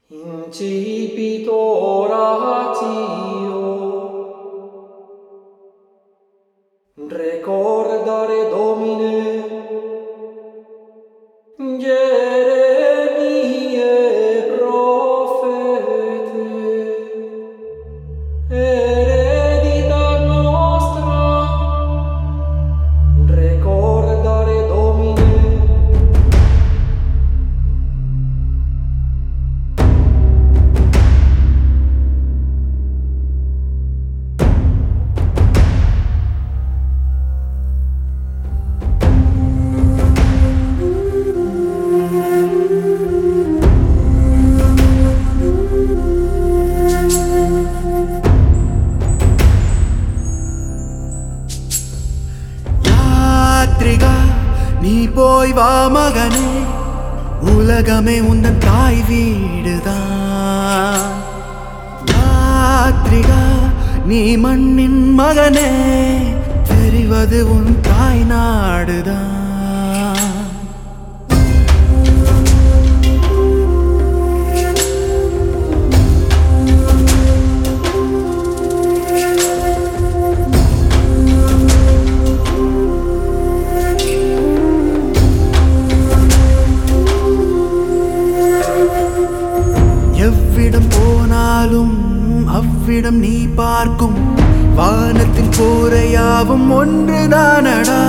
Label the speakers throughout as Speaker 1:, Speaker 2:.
Speaker 1: Incipito ratio Recordare Domine Jeremie profete Eredita nostra Recordare Domine
Speaker 2: யாத்ரிகா நீ போய் வா மகனே உலகமே உந்தன் தாய் வீடுதான் யாத்ரிகா நீ மண்ணின் மகனே தெரிவது உன் தாய் நாடுதான் எவ்விடம் போனாலும் அவ்விடம் நீ பார்க்கும் வானத்தின் கோரையாவும் ஒன்றுதானடா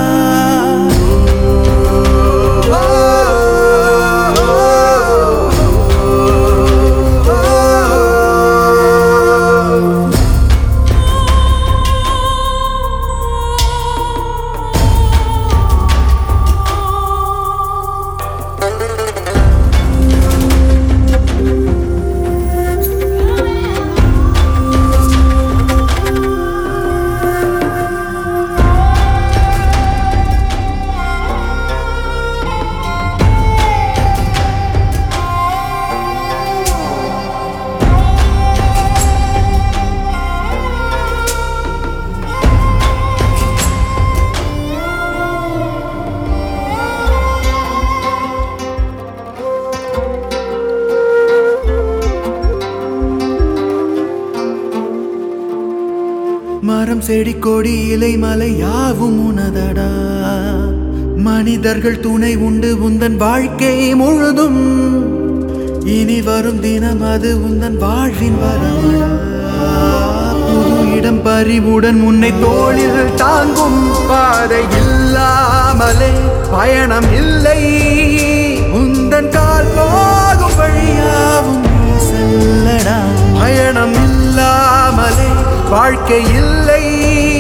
Speaker 2: மரம் செடி கொடி இலை மலை யாவும் உனதடா மனிதர்கள் துணை உண்டு உந்தன் வாழ்க்கை முழுதும் இனி வரும் தினம் அது உந்தன் வாழ்வின் வரமடா புது இடம் பறிவுடன் உன்னை தோளில் தாங்கும் பாதை இல்லாமலே பயணம் இல்லை உந்தன் கால் போகும் வழியாவும் நீ செல்லடா பயணம் இல்லாமலே வாழ்க்கை இல்லை